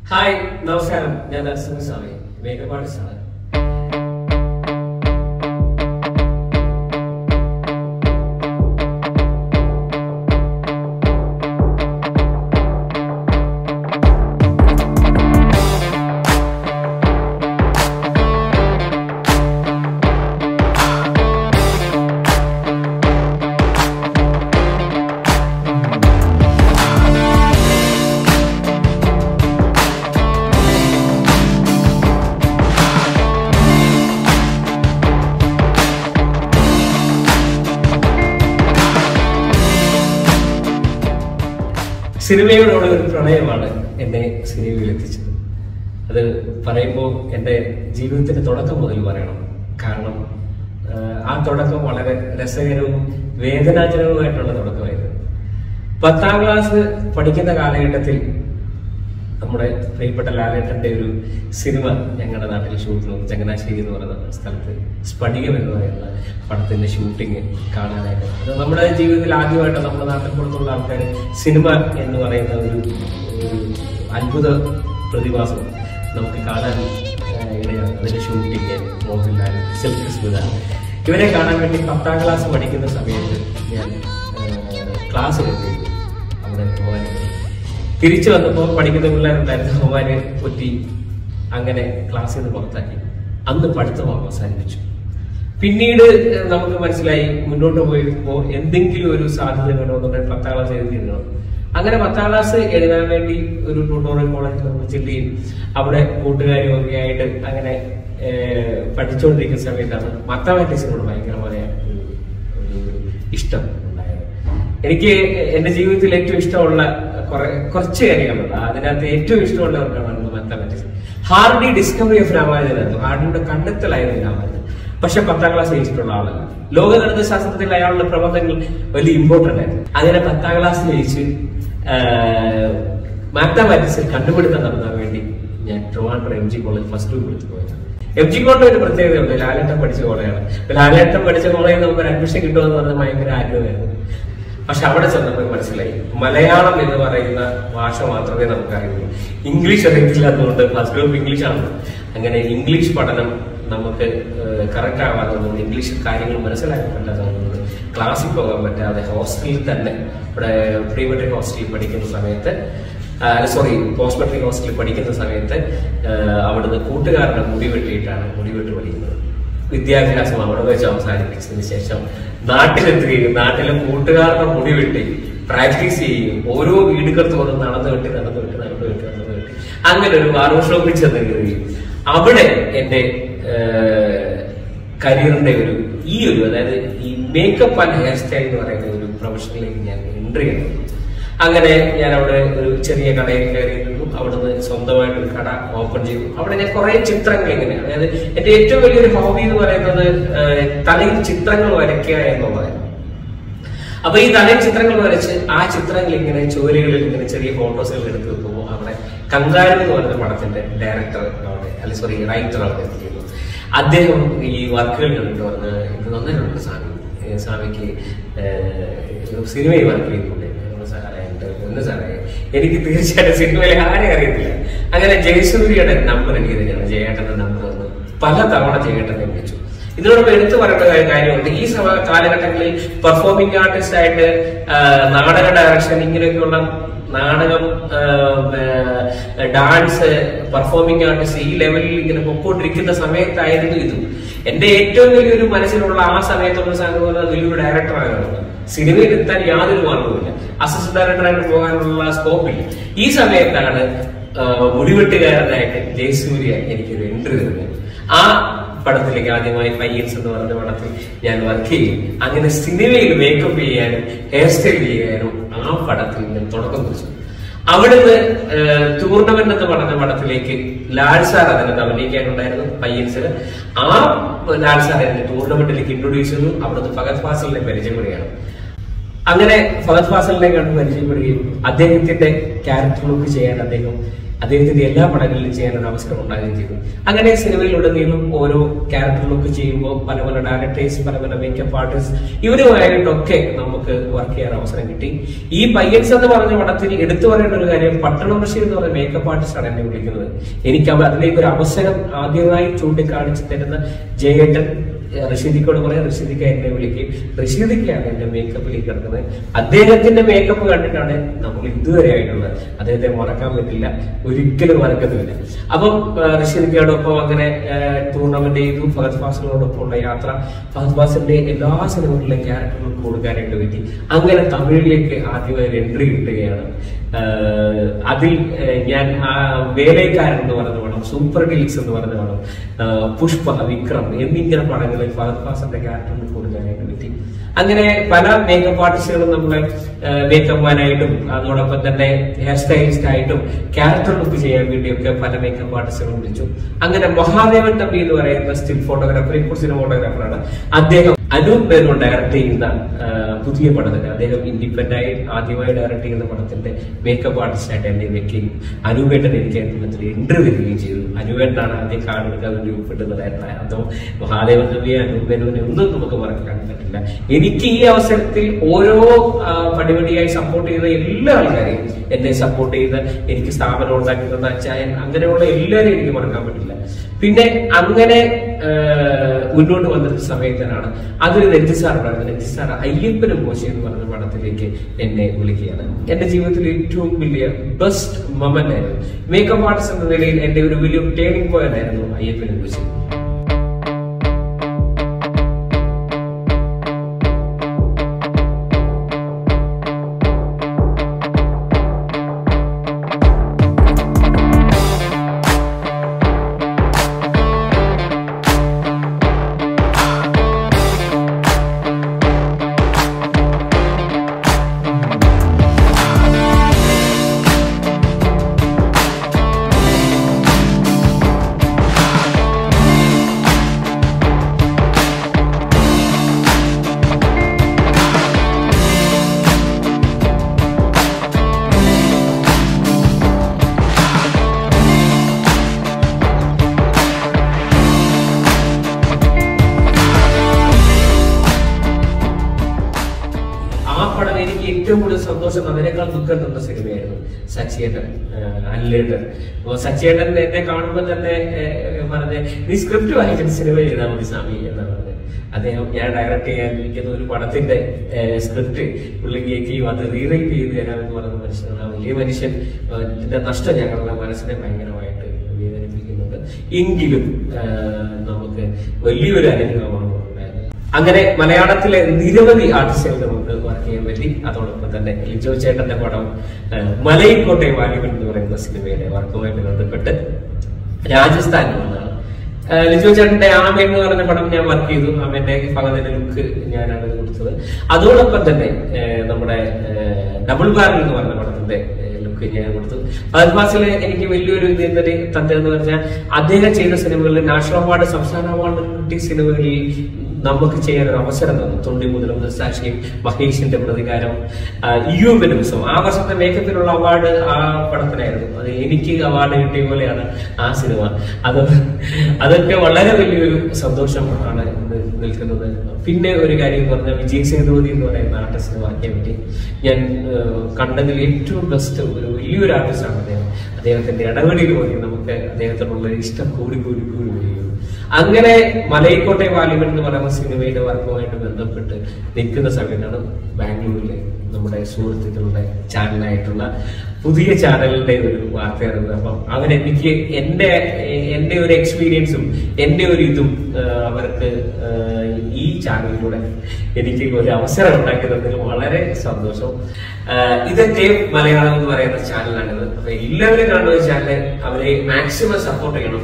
hi നമസ്കാരം ഞാൻ നരസിംഹ സ്വാമി makeup artist ആണ് സിനിമയോടുള്ള ഒരു പ്രണയമാണ് എന്നെ സിനിമയിൽ എത്തിച്ചത് അത് പറയുമ്പോൾ എൻ്റെ ജീവിതത്തിന്റെ തുടക്കം മുതൽ പറയണം കാരണം ആഹ്, ആ തുടക്കം വളരെ രസകരവും വേദനാജനകവുമായിട്ടുള്ള തുടക്കമായിരുന്നു പത്താം ക്ലാസ് പഠിക്കുന്ന കാലഘട്ടത്തിൽ നമ്മുടെ പ്രിയപ്പെട്ട ലാലേട്ടന്റെ ഒരു സിനിമ ഞങ്ങളുടെ നാട്ടിൽ ഷൂട്ട് ചങ്ങനാശ്ശേരി എന്ന് പറയുന്ന സ്ഥലത്ത് സ്ഫടികം എന്ന് പറയുന്ന പടത്തിന്റെ ഷൂട്ടിങ് കാണാനായിട്ട് അത് നമ്മുടെ ജീവിതത്തിൽ ആദ്യമായിട്ട് നമ്മുടെ നാട്ടിൽ പുറത്തുള്ള ആൾക്കാർ സിനിമ എന്ന് പറയുന്ന ഒരു ഒരു അത്ഭുത പ്രതിഭാസം നമുക്ക് കാണാൻ ആ, ഇടയാണ് അതിന്റെ ഷൂട്ടിങ് മോഹൻലാൽ സിൽക്ക് സ്മിത ഇവരെ കാണാൻ വേണ്ടി പത്താം ക്ലാസ് പഠിക്കുന്ന സമയത്ത് ഞാൻ ക്ലാസ് എടുത്തു അവിടെ പോകാൻ തിരിച്ചു വന്നപ്പോൾ പഠിക്കുന്ന പിള്ളേരുണ്ടായിരുന്നു അവന്മാര് പൊറ്റി അങ്ങനെ ക്ലാസ്സിൽ നിന്ന് പുറത്താക്കി അന്ന് പഠിത്തം അവസാനിപ്പിച്ചു പിന്നീട് ഏഹ്, നമുക്ക് മനസ്സിലായി മുന്നോട്ട് പോയപ്പോൾ എന്തെങ്കിലും ഒരു സാധ്യത വേണമെന്നുണ്ടെങ്കിൽ പത്താം ക്ലാസ് എഴുതിയിരുന്നു അങ്ങനെ പത്താം ക്ലാസ് എഴുതാൻ വേണ്ടി ഒരു ട്യൂട്ടോറിയൽ കോളേജിൽ നമ്മൾ ചെല്ലുകയും അവിടെ കൂട്ടുകാരും ഒക്കെ ആയിട്ട് അങ്ങനെ ഏഹ്, പഠിച്ചുകൊണ്ടിരിക്കുന്ന സമയത്താണ് മാത്തമാറ്റിക്സിനോട് ഭയങ്കരമായ ഒരു ഒരു ഇഷ്ടം ഉണ്ടായത് എനിക്ക് എന്റെ ജീവിതത്തിൽ ഏറ്റവും ഇഷ്ടമുള്ള കുറെ കുറച്ച് കാര്യങ്ങളുണ്ട് അതിനകത്ത് ഏറ്റവും ഇഷ്ടമുള്ള ഒന്നാണ് മാത്തമാറ്റിക്സ് ഹാർഡി ഡിസ്കവറി ഓഫ് രാമാനുജനായിരുന്നു ഹാർഡിയുടെ കണ്ടെത്തലായിരുന്നു രാമാനുജൻ പക്ഷെ പത്താം ക്ലാസ് ജയിച്ചിട്ടുള്ള ആളല്ല ലോകഗണിത ശാസ്ത്രത്തിൽ അയാളുടെ പ്രബന്ധങ്ങൾ വലിയ ഇമ്പോർട്ടന്റ് ആയിരുന്നു അങ്ങനെ പത്താം ക്ലാസ് ജയിച്ച് മാത്തമാറ്റിക്സിൽ കണ്ടുപിടുത്തം നടത്താൻ വേണ്ടി ഞാൻ Trivandrum M G college first group എടുത്തു പോയത് എം ജി കോളേജ് ഒരു പ്രത്യേകതയുണ്ട് ലാലേട്ടൻ പഠിച്ച കോളേജാണ് ലാലേട്ടൻ പഠിച്ച കോളേജിൽ നമുക്ക് ഒരു അഡ്മിഷൻ കിട്ടുമെന്ന് പറഞ്ഞാൽ ഭയങ്കര ആഗ്രഹമായിരുന്നു പക്ഷെ അവിടെ ചെന്നപ്പോൾ മനസ്സിലായി മലയാളം എന്ന് പറയുന്ന ഭാഷ മാത്രമേ നമുക്കറിയുള്ളൂ ഇംഗ്ലീഷ് അറിയത്തില്ല അതുകൊണ്ട് ഫസ്റ്റ് ഗ്രൂപ്പ് ഇംഗ്ലീഷ് ആണ് അങ്ങനെ ഇംഗ്ലീഷ് പഠനം നമുക്ക് കറക്റ്റ് ആവാത്തതുകൊണ്ട് ഇംഗ്ലീഷ് കാര്യങ്ങൾ മനസ്സിലാക്കാൻ പറ്റാത്തതുകൊണ്ട് ക്ലാസ്സിൽ പോകാൻ പറ്റാതെ ഹോസ്റ്റലിൽ തന്നെ ഇവിടെ പ്രീ മെട്രിക് ഹോസ്റ്റലിൽ പഠിക്കുന്ന സമയത്ത് സോറി പോസ്റ്റ് മെട്രിക് ഹോസ്റ്റലിൽ പഠിക്കുന്ന സമയത്ത് ആ, അവിടുന്ന് കൂട്ടുകാരുടെ മുടി വെട്ടിയിട്ടാണ് മുടി വെട്ട് പഠിക്കുന്നത് വിദ്യാഭ്യാസം അവിടെ വെച്ച് അവസാനിപ്പിച്ചതിന് ശേഷം നാട്ടിലെത്തുകയും നാട്ടിലെ കൂട്ടുകാരുടെ മുടി വെട്ടി പ്രാക്ടീസ് ചെയ്യുകയും ഓരോ വീടുകൾ തോറും നടന്നു വെട്ടി നടന്നു വെട്ടി നടന്നു വെട്ടി നടന്നു വെട്ടി അങ്ങനെ ഒരു ബാർബർ ഷോപ്പിൽ ചെന്ന് കയറുകയും അവിടെ എന്റെ കരിയറിന്റെ ഒരു ഈ ഒരു അതായത് ഈ മേക്കപ്പ് ആൻഡ് ഹെയർ സ്റ്റൈൽ എന്ന് പറയുന്ന ഒരു പ്രൊഫഷനിലേക്ക് ഞാൻ എൻട്രി ചെയ്തു അങ്ങനെ ഞാൻ അവിടെ ഒരു ചെറിയ കടയിൽ കയറി നിന്നു അവിടുന്ന് സ്വന്തമായിട്ട് ഒരു കട ഓപ്പൺ ചെയ്തു അവിടെ ഞാൻ കുറെ ചിത്രങ്ങൾ ഇങ്ങനെ അതായത് എന്റെ ഏറ്റവും വലിയൊരു ഹോബി എന്ന് പറയുന്നത് ഏഹ്, തലയിൽ ചിത്രങ്ങൾ വരയ്ക്കുക എന്നുള്ളതായിരുന്നു അപ്പൊ ഈ തലയിൽ ചിത്രങ്ങൾ വരച്ച് ആ ചിത്രങ്ങൾ ഇങ്ങനെ ചുവരുകളിൽ ഇങ്ങനെ ചെറിയ ഫോട്ടോസുകൾ എടുത്ത് വെക്കുമ്പോൾ അവിടെ കങ്കാരു എന്ന് പറയുന്ന പടത്തിന്റെ ഡയറക്ടർ അവിടെ അല്ലെ സോറി റൈറ്റർ അവിടെ എത്തിയിരുന്നു അദ്ദേഹം ഈ വർക്കുകൾ കണ്ടിട്ട് പറഞ്ഞ് ഇത് നന്നായിട്ടുണ്ട് സ്വാമി ഏ, സ്വാമിക്ക് ഏഹ്, സിനിമയിൽ വർക്ക് ചെയ്യുന്നുണ്ട് ഞങ്ങൾ സാറേ എന്റെ പൊന്ന് സാറേ എനിക്ക് തീർച്ചയായിട്ടും സിനിമയിൽ ആരെയും അറിയത്തില്ല അങ്ങനെ ജയസൂര്യയുടെ നമ്പർ എനിക്ക് തന്നെയാണ് ജയേട്ടന്റെ നമ്പർ വന്ന് പല തവണ ജയേട്ടനെ വിളിച്ചു ഇതിനോടൊപ്പം എടുത്തു പറയേണ്ട ഒരു കാര്യമുണ്ട് ഈ സമ- കാലഘട്ടങ്ങളിൽ പെർഫോമിംഗ് ആർട്ടിസ്റ്റ് ആയിട്ട് ആ, നാടക ഡയറക്ഷൻ ഇങ്ങനെയൊക്കെയുള്ള നാടകം ആ, ആ, ഡാൻസ് പെർഫോമിംഗ് ആർട്ടിസ്റ്റ് ഈ ലെവലിൽ ഇങ്ങനെ പൊക്കോണ്ടിരിക്കുന്ന സമയത്തായിരുന്നു ഇതും എന്റെ ഏറ്റവും വലിയൊരു മനസ്സിലുള്ള ആ സമയത്തുള്ള സാധനം എന്ന് പറഞ്ഞാൽ വലിയൊരു ഡയറക്ടറാണ് സിനിമയിൽ എത്താൻ യാതൊരു മാർഗവുമില്ല അസിസ്റ്റന്റ് ഡയറക്ടറായിട്ട് പോകാനുള്ള സ്കോപ്പില്ല ഈ സമയത്താണ് ആ, മുടിവെട്ടുകാരനായിട്ട് ജയസൂര്യ എനിക്കൊരു എൻട്രി തരുന്നത് ആ പടത്തിലേക്ക് ആദ്യമായി പയ്യൻസ് എന്ന് പറഞ്ഞ പടത്തിൽ ഞാൻ വർക്ക് ചെയ്യും അങ്ങനെ സിനിമയിൽ മേക്കപ്പ് ചെയ്യാനും ഹെയർ സ്റ്റൈൽ ചെയ്യാനും ആ പടത്തിൽ ഞാൻ തുടക്കം കുറിച്ചു അവിടുന്ന് ടൂർണമെന്റ് എന്ന് പറഞ്ഞ പടത്തിലേക്ക് ലാൽ സാർ അതിനകത്ത് അഭിനയിക്കാനുണ്ടായിരുന്നു പയ്യൻസിൽ ആ ലാൽ സാർ എന്നെ ടൂർണമെന്റിലേക്ക് ഇൻട്രൊഡ്യൂസ് ചെയ്തു അവിടുന്ന് ഫഗത് ഫാസലിനെ പരിചയപ്പെടുകയാണ് അങ്ങനെ ഫഹദ് ഫാസലിനെ കണ്ട് പരിചയപ്പെടുകയും അദ്ദേഹത്തിന്റെ ക്യാരക്ടർ ലുക്ക് ചെയ്യാൻ അദ്ദേഹം അദ്ദേഹത്തിന്റെ എല്ലാ പടങ്ങളിലും ചെയ്യാൻ ഒരു അവസരം ഉണ്ടാകുകയും ചെയ്തു അങ്ങനെ സിനിമയിലുടനീളം ഓരോ ക്യാരക്ടർ ലുക്ക് ചെയ്യുമ്പോൾ പല പല ഡയറക്ടേഴ്സ് പല പല മേക്കപ്പ് ആർട്ടിസ്റ്റ് ഇവരുമായിട്ടൊക്കെ നമുക്ക് വർക്ക് ചെയ്യാൻ അവസരം കിട്ടി ഈ പയ്യൻസ് എന്ന് പറഞ്ഞ പടത്തിൽ എടുത്തു പറയേണ്ട ഒരു കാര്യം പട്ടണം ബഷീർ എന്ന് പറഞ്ഞ മേക്കപ്പ് ആർട്ടിസ്റ്റ് ആണ് എന്നെ വിളിക്കുന്നത് എനിക്ക് അവ- അതിലേക്ക് ഒരു അവസരം ആദ്യമായി ചൂണ്ടിക്കാണിച്ചു തരുന്ന ജയേട്ടൻ റഷീദിക്കോട് പറയാം റഷീദിക്ക എന്നെ വിളിക്കും റഷീദിക്കയാണ് എന്റെ മേക്കപ്പിലേക്ക് കിടക്കുന്നത് അദ്ദേഹത്തിന്റെ മേക്കപ്പ് കണ്ടിട്ടാണ് നമ്മൾ ഇതുവരെ ആയിട്ടുള്ളത് അദ്ദേഹത്തെ മറക്കാൻ പറ്റില്ല ഒരിക്കലും മറക്കത്തുമില്ല അപ്പം ആ, റഷീദിക്കയോടൊപ്പം അങ്ങനെ ടൂർണമെന്റ് ചെയ്തു ഫഹദ് ഫാസിലിനോടൊപ്പം ഉള്ള യാത്ര ഫഹദ് ഫാസിലിന്റെ എല്ലാ സിനിമകളിലെയും ക്യാരക്ടറുകൾ കൊടുക്കാനായിട്ട് പറ്റി അങ്ങനെ തമിഴിലേക്ക് ആദ്യമായി ഒരു എൻട്രി കിട്ടുകയാണ് ആഹ് അതിൽ ആഹ് ഞാൻ ആ വേലൈക്കാരൻ എന്ന് പറഞ്ഞ പടം സൂപ്പർ ഡിലിക്സ് എന്ന് പറഞ്ഞ പടം ആഹ് പുഷ്പ വിക്രം എന്നിങ്ങനെ പടങ്ങളിൽ ഫഹദ് ഫാസിന്റെ ക്യാരക്ടറിന് കൊടുക്കാനായിട്ട് പറ്റി അങ്ങനെ പല മേക്കപ്പ് ആർട്ടിസ്റ്റുകളും നമ്മളെ മേക്കപ്പ് മാനായിട്ടും അതോടൊപ്പം തന്നെ ഹെയർ സ്റ്റൈലിസ്റ്റ് ആയിട്ടും ക്യാരക്ടർ ലുക്ക് ചെയ്യാൻ വേണ്ടിയൊക്കെ പല മേക്കപ്പ് ആർട്ടിസ്റ്റുകളും വിളിച്ചു അങ്ങനെ മഹാദേവൻ തമ്പി എന്ന് പറയുന്ന സ്റ്റിൽ ഫോട്ടോഗ്രാഫർ ഇപ്പോൾ സിനിമ ഫോട്ടോഗ്രാഫറാണ് അദ്ദേഹം അനൂപ് മേനോൻ ഡയറക്ട് ചെയ്യുന്ന ആ, പുതിയ പടത്തിന് അദ്ദേഹം ഇൻഡിപെൻഡന്റ് ആയി ആദ്യമായി ഡയറക്ട് ചെയ്യുന്ന പടത്തിന്റെ മേക്കപ്പ് ആർട്ടിസ്റ്റ് ആയിട്ട് എന്നെ വെക്കുകയും അനൂപേട്ടൻ എനിക്ക് അദ്ദേഹത്തിൽ എൻട്രി വരികയും ചെയ്തു അനൂപേട്ടനാണ് ആദ്യം കാർഡെടുക്കാൻ വേണ്ടി ഉൾപ്പെട്ടുന്നതായിരുന്നു അതോ മഹാദേവൻ നബിയെ അനൂപ് മേനോനെ ഒന്നും നമുക്ക് മറക്കാൻ പറ്റില്ല എനിക്ക് ഈ അവസരത്തിൽ ഓരോ ആ, പടിപടിയായി സപ്പോർട്ട് ചെയ്ത എല്ലാ ആൾക്കാരെയും എന്നെ സപ്പോർട്ട് ചെയ്ത് എനിക്ക് സ്ഥാപനം ഉണ്ടാക്കി തന്ന അച്ചായൻ അങ്ങനെയുള്ള എല്ലാവരെയും എനിക്ക് മറക്കാൻ പറ്റില്ല പിന്നെ അങ്ങനെ ആ, മുന്നോട്ട് വന്നിരുന്ന സമയത്തിനാണ് അതൊരു രഞ്ജിത് സാർ പറയുന്നത് രഞ്ജിത് സാർ അയ്യപ്പനും മോശ എന്ന് പറഞ്ഞ പടത്തിലേക്ക് എന്നെ വിളിക്കുകയാണ് എന്റെ ജീവിതത്തിൽ ഏറ്റവും വലിയ ബെസ്റ്റ് മൊമെന്റ് ആയിരുന്നു മേക്കപ്പ് ആർട്ടിസ്റ്റ് എന്ന നിലയിൽ എന്റെ ഒരു വലിയ ടേണിംഗ് പോയിന്റ് ആയിരുന്നു അയ്യപ്പനും മോശ ആ പടം എനിക്ക് ഏറ്റവും കൂടുതൽ സന്തോഷം അതിനേക്കാൾ ദുഃഖം തന്ന സിനിമയായിരുന്നു സച്ചിയേട്ടൻ അല്ലേട്ടൻ അപ്പൊ സച്ചിയേട്ടൻ എന്നെ കാണുമ്പോൾ തന്നെ ഏഹ്, പറഞ്ഞ് നീ സ്ക്രിപ്റ്റ് വായിക്കുന്ന സിനിമ ചെയ്താൽ മതി സ്വാമി എന്നാണ് പറഞ്ഞത് അദ്ദേഹം ഞാൻ ഡയറക്ട് ചെയ്യാനിരിക്കുന്ന ഒരു പടത്തിന്റെ സ്ക്രിപ്റ്റ് പുള്ളി കേൾക്കുകയും അത് റീറൈറ്റ് ചെയ്ത് തരാമെന്ന് പറയുന്ന മനുഷ്യനാണ് ആ വലിയ മനുഷ്യൻ ഏഹ്, ഇതിന്റെ നഷ്ടം ഞങ്ങളുടെ മനസ്സിനെ ഭയങ്കരമായിട്ട് വേദനിപ്പിക്കുന്നുണ്ട് എങ്കിലും ഏഹ്, നമുക്ക് വലിയൊരു അനുഗ്രഹമാണ് ഉണ്ടായത് അങ്ങനെ മലയാളത്തിലെ നിരവധി ആർട്ടിസ്റ്റുകൾ നമുക്ക് വർക്ക് ചെയ്യാൻ പറ്റി അതോടൊപ്പം തന്നെ ലിജോ ചേട്ടന്റെ പടം ആ, മലയിക്കോട്ടെ വാലിബൻ എന്ന് പറയുന്ന സിനിമയിലെ വർക്കുമായിട്ട് ബന്ധപ്പെട്ട് രാജസ്ഥാനിൽ നിന്നാണ് ആ, ലിജോ ചേട്ടന്റെ ആമ എന്ന് പറഞ്ഞ പടം ഞാൻ വർക്ക് ചെയ്തു ആമന്റെ ഭഗവതിന്റെ ലുക്ക് ഞാനാണ് കൊടുത്തത് അതോടൊപ്പം തന്നെ ആ, നമ്മുടെ ഡബിൾ ബാരൽ എന്ന് പറഞ്ഞ പടത്തിന്റെ ലുക്ക് ഞാൻ കൊടുത്തു ഫഹദ്ഫാസില് എനിക്ക് വലിയൊരു ഇത് എന്തൊരു തന്നെന്ന് പറഞ്ഞാൽ അദ്ദേഹം ചെയ്ത സിനിമകളിൽ നാഷണൽ അവാർഡ് സംസ്ഥാന അവാർഡ് കിട്ടിയ സിനിമകളിൽ നമുക്ക് ചെയ്യാൻ ഒരു അവസരം തന്നു തൊണ്ടി മുതലും സാക്ഷിയും മഹേഷിന്റെ പ്രതികാരം യുവനിമിസം ആ വർഷത്തെ മേക്കപ്പിനുള്ള അവാർഡ് ആ പടത്തിനായിരുന്നു അത് എനിക്ക് അവാർഡ് കിട്ടിയ പോലെയാണ് ആ സിനിമ അത് അതൊക്കെ വളരെ വലിയൊരു സന്തോഷം ആണ് ഇന്ന് നിൽക്കുന്നത് പിന്നെ ഒരു കാര്യം എന്ന് പറഞ്ഞാൽ വിജയ് സേതുപതി എന്ന് പറയുന്ന ആർട്ടിസ്റ്റിനെ വർക്ക് ചെയ്യാൻ പറ്റി ഞാൻ ഏഹ്, കണ്ടതിൽ ഏറ്റവും ബെസ്റ്റ് ഒരു വലിയൊരു ആർട്ടിസ്റ്റാണ് അദ്ദേഹം അദ്ദേഹത്തിന്റെ ഇടപെടൽ പോലെ നമുക്ക് അദ്ദേഹത്തിനുള്ള ഇഷ്ടം കൂടി കൂടി കൂടി വരികയുള്ളൂ അങ്ങനെ മലയിക്കോട്ടെ വാലിബൻ എന്ന് പറയുന്ന സിനിമയുടെ വർക്കുമായിട്ട് ബന്ധപ്പെട്ട് നിൽക്കുന്ന സമയത്താണ് ബാംഗ്ലൂരിലെ നമ്മുടെ സുഹൃത്തുക്കളുടെ ചാനലായിട്ടുള്ള പുതിയ ചാനലിന്റെ ഒരു വാർത്ത ഇറങ്ങുന്നത് അപ്പം അവരെനിക്ക് എന്റെ എന്റെ ഒരു എക്സ്പീരിയൻസും എന്റെ ഒരു ഇതും ആ, അവർക്ക് ആ, ഈ ചാനലിലൂടെ എനിക്ക് ഒരു അവസരം ഉണ്ടാക്കി തന്നതിൽ വളരെ സന്തോഷം ആ, ഇതൊക്കെ മലയാളം എന്ന് പറയുന്ന ചാനലാണിത് അപ്പൊ എല്ലാവരും കാണുന്ന ചാനൽ അവരെ മാക്സിമം സപ്പോർട്ട് ചെയ്യണം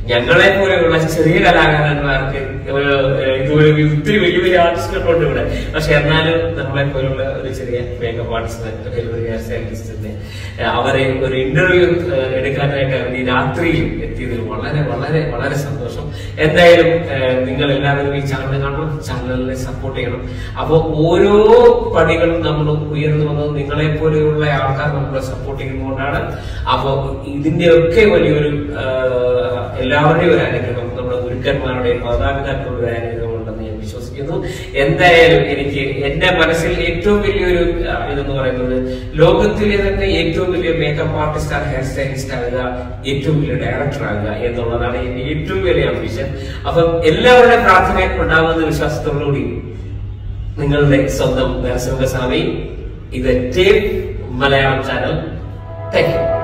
ഞങ്ങളെ പോലെയുള്ള ചെറിയ കലാകാരന്മാർക്ക് ഒരു, ഏഹ്, ഇതുപോലെ ഒത്തിരി വലിയ വലിയ ആർട്ടിസ്റ്റുകളുണ്ട് ഇവിടെ പക്ഷെ എന്നാലും നമ്മളെ പോലുള്ള ഒരു ചെറിയ മേക്കപ്പ് ആർട്ടിസ്റ്റ് ഡെലിവറി ഹെയർ സ്റ്റൈലിസ്റ്റിന്റെ അവരെ ഒരു ഇന്റർവ്യൂ എടുക്കാനായിട്ട് അവർ ഈ രാത്രിയിൽ എത്തിയതിൽ വളരെ വളരെ വളരെ സന്തോഷം എന്തായാലും ഏഹ്, നിങ്ങൾ എല്ലാവരും ഈ ചാനൽ കാണണം ചാനലിനെ സപ്പോർട്ട് ചെയ്യണം അപ്പോൾ ഓരോ പടികളും നമ്മൾ ഉയർന്നു വന്നത് നിങ്ങളെ പോലെയുള്ള ആൾക്കാർ നമ്മളെ സപ്പോർട്ട് ചെയ്യുന്നതുകൊണ്ടാണ് അപ്പോൾ ഇതിന്റെയൊക്കെ വലിയൊരു ആഹ്, എല്ലാവരുടെയും ഒരു അനുഗ്രഹം നമ്മുടെ ഗുരുക്കന്മാരുടെയും മാതാപിതാക്കളുടെ ഒരു അനുഗ്രഹം ഉണ്ടെന്ന് ഞാൻ വിശ്വസിക്കുന്നു എന്തായാലും എനിക്ക് എന്റെ മനസ്സിൽ ഏറ്റവും വലിയൊരു ആ, ഇതെന്ന് പറയുന്നത് ലോകത്തിലെ തന്നെ ഏറ്റവും വലിയ മേക്കപ്പ് ആർട്ടിസ്റ്റ് ഹെയർ സ്റ്റൈലിസ്റ്റ് ആകുക ഏറ്റവും വലിയ ഡയറക്ടർ ആകുക എന്നുള്ളതാണ് എന്റെ ഏറ്റവും വലിയ അംബിഷൻ അപ്പം എല്ലാവരുടെയും പ്രാർത്ഥന ഉണ്ടാകുന്ന വിശ്വാസത്തോടുകൂടി നിങ്ങളുടെ സ്വന്തം നരസിംഹസ്വാമി ഇത് tape Malayalam channel thank U